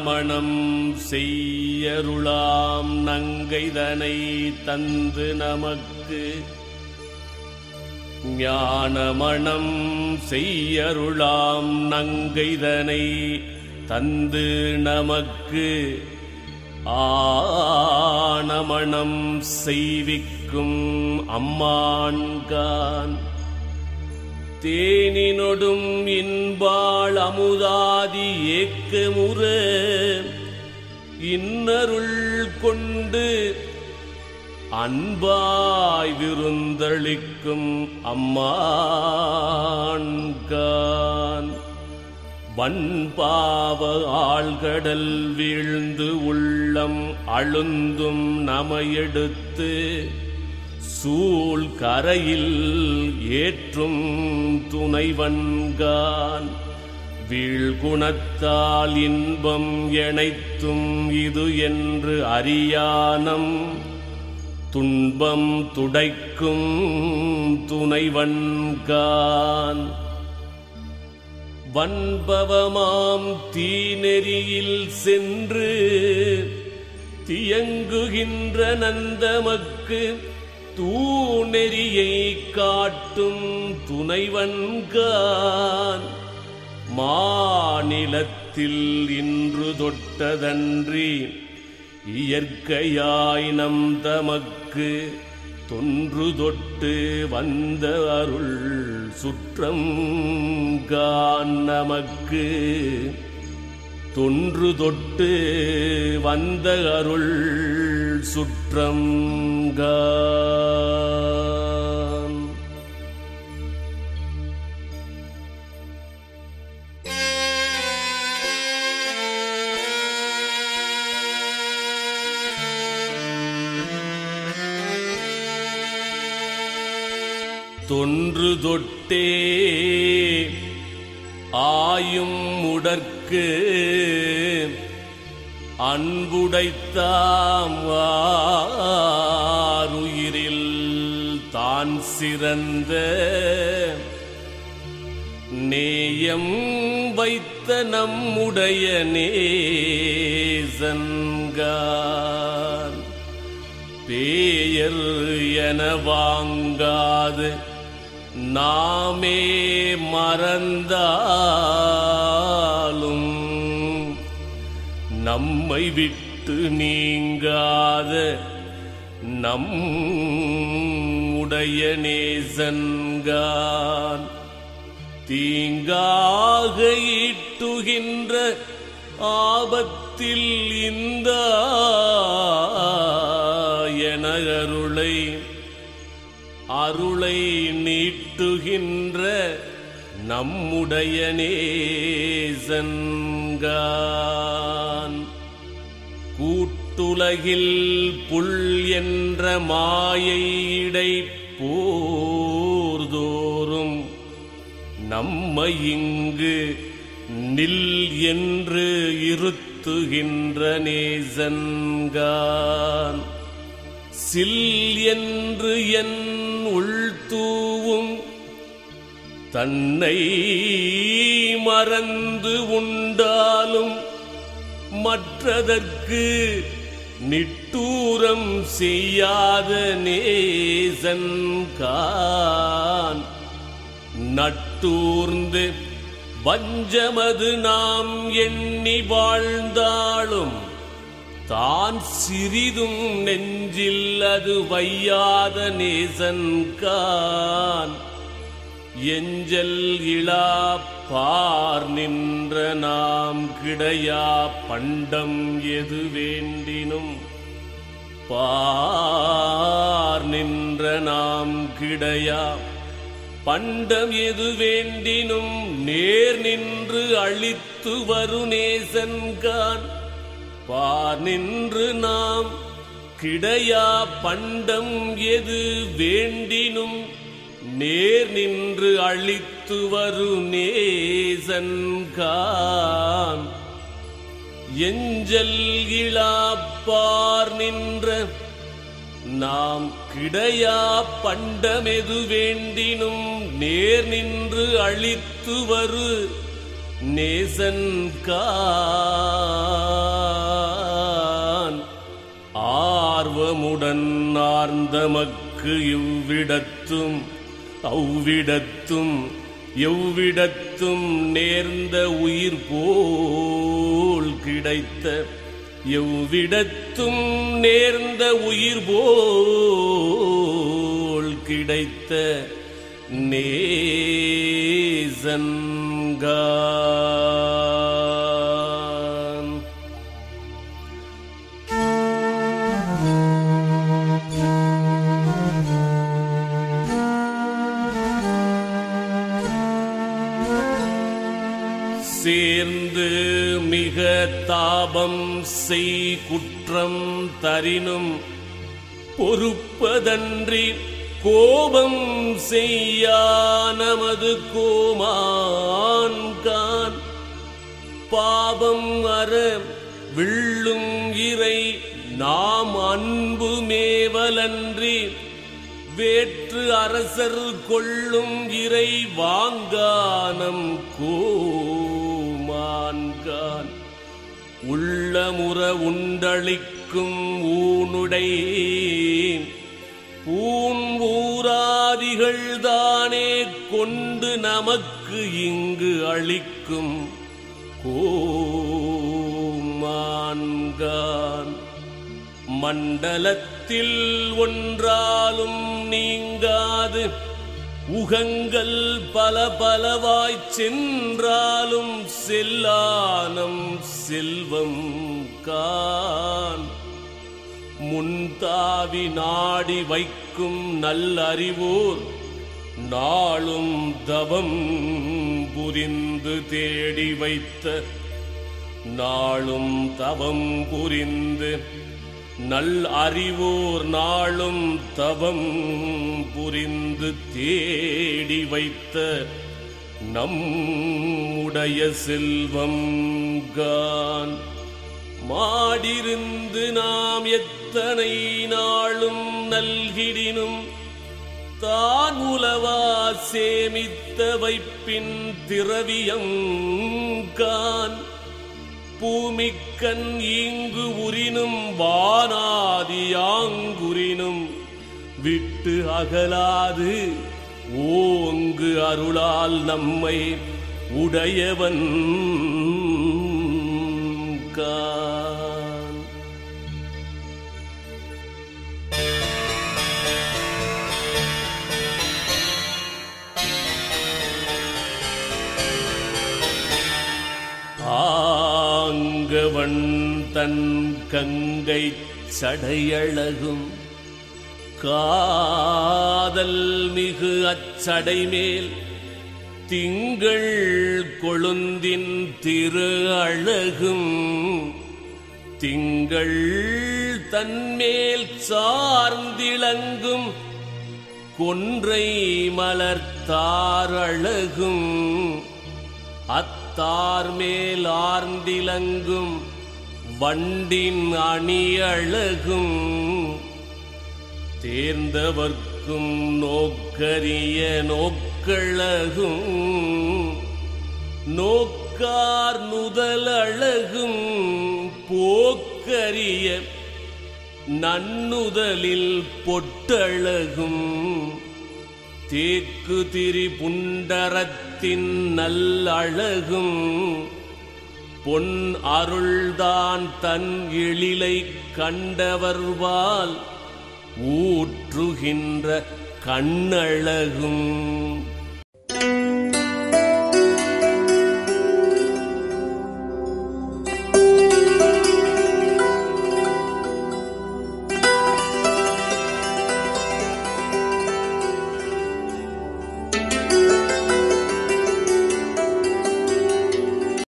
ஞானமணம் செய்யருளாம் நங்கைதனை தந்து நமக்கு ஞானமணம் செய்யருளாம் நங்கைதனை தந்து நமக்கு ஆனமணம் செய்விக்கும் அம்மான்கான் தேனினொடும் இன்பாள் அமுதாதி ஏக்கமுற இன்னருள் கொண்டு அன்பாய் விருந்தளிக்கும் அம்மான்கான் வன்பாவ ஆழ்கடல் வீழ்ந்து உள்ளம் அழுந்தும் நமையெடுத்து சூழ் கரையில் ஏற்றும் துணைவன்கான் வீழ்குணத்தால் இன்பம் எனைத்தும் இது என்று அறியானம் துன்பம் துடைக்கும் துணைவன்கான் வன்பவமாம் தீநெறியில் சென்று தியங்குகின்ற நந்தமக்கு தூநெறியை காட்டும் துணைவன்கான் மாநிலத்தில் இன்று தொட்டதன்றி இயற்கையாய் நம் தமக்கு தொன்று தொட்டு வந்த அருள் சுற்றம் கான் நமக்கு தொன்று தொட்டு வந்த அருள் சுற்றம் கான் தொன்று தொட்டே ஆயும் உடற்கு அன்புடைத்தாம் வாருயிரில் தான் சிறந்த நேயம் வைத்த நம்முடைய நேசன்கான் பேயர் என வாங்காது நாமே மறந்தாலும் நம்மை விட்டு நீங்காத நம் உடைய நேசன்கான் தீங்காக ஈட்டுகின்ற ஆபத்தில் இந்த என அருளை அருளை நீட்டுகின்ற நம்முடைய நேசன்கான் கூட்டுலகில் புல் என்ற மாயையிடை போர்தோறும் நம்மை இங்கு நில் என்று இருத்துகின்ற நேசன்கான் சில் என்று என் உள்தூவும் தன்னை மறந்து உண்டாலும் மற்றதற்கு நிட்டூரம் செய்யாத நேசன்கான் நட்டூர்ந்து வஞ்சமது நாம் எண்ணி வாழ்ந்தாலும் தான் சிறிதும் நெஞ்சில் அது வையாத நேசன்கான் எஞ்சல் இளா பார் நின்ற நாம் கிடையா பண்டம் எது வேண்டினும் பார் நின்ற நாம் கிடையா பண்டம் எது வேண்டினும் நேர் நின்று அழித்து வரு நேசன்கான் பார் நின்று நாம் கிடையா பண்டம் எது வேண்டினும் நேர் நின்று அழித்து வரு நேசன்கான் எஞ்சல் இழாப்பார் நின்ற நாம் கிடையா பண்டமெது வேண்டினும் நேர் நின்று அழித்து வரு நேசன்கான் சார்ந்தமக்கு இவ்விடத்தும் அவ்விடத்தும் எவ்விடத்தும் நேர்ந்த உயிர் போல் கிடைத்த எவ்விடத்தும் நேர்ந்த உயிர் போல் கிடைத்த நேசன்கான் சேர்ந்து மிக தாபம் செய் குற்றம் தரினும் பொறுப்பதன்றி கோபம் செய்யா நமது கோமான்கான் பாபம் அற விள்ளும் இறை நாம் அன்பு மேவலன்றி வேற்று அரசர் கொள்ளும் இறை வாங்கானம் கோமான்கான் உள்ளமுற உண்டளிக்கும் ஊனுடை பூன் ஊராதிகள் தானே கொண்டு நமக்கு இங்கு அளிக்கும் கோமான்கான் மண்டலத்தில் ஒன்றாலும் நீங்காது உகங்கள் பல பலவாய்ச் சென்றாலும் செல்லானம் செல்வம் கான் முன்தாவி நாடி வைக்கும் நல்லறிவோர் நாளும் தவம் புரிந்து தேடி வைத்த நாளும் தவம் புரிந்து நல் அறிவோர் நாளும் தவம் புரிந்து தேடி வைத்த நம்முடைய செல்வம் கான் மாடிருந்து நாம் எத்தனை நாளும் நல்கிடினும் தான் உலவா சேமித்த வைப்பின் திரவியம் கான் பூமிக்கண் ஈங்கு உரினும் வானாதியாங்குரினும் விட்டு அகலாது ஓங்கு அருளால் நம்மை உடையவன் கான் ஆங்கவன் தன் கங்கை சடையழகும் காதல் மிகு அச்சடை மேல் திங்கள் கொழுந்தின் திரு அழகும் திங்கள் தன்மேல் சார்ந்திளங்கும் கொன்றை மலர்த்தாரழகும் அத்தார் மேல் ஆர்ந்திலங்கும் வண்டின் அணி அழகும் தேர்ந்தவர்க்கும் நோக்கரிய நோக்கழகும் நோக்கார் நுதல் அழகும் போக்கரிய நன்னுதலில் பொட்டழகும் தேக்கு திரி புண்டரத்தின் நல்லழகும் பொன் அருள்தான் தன் எழிலை கண்டவர்வால் ஊற்றுகின்ற கண்ணழகும்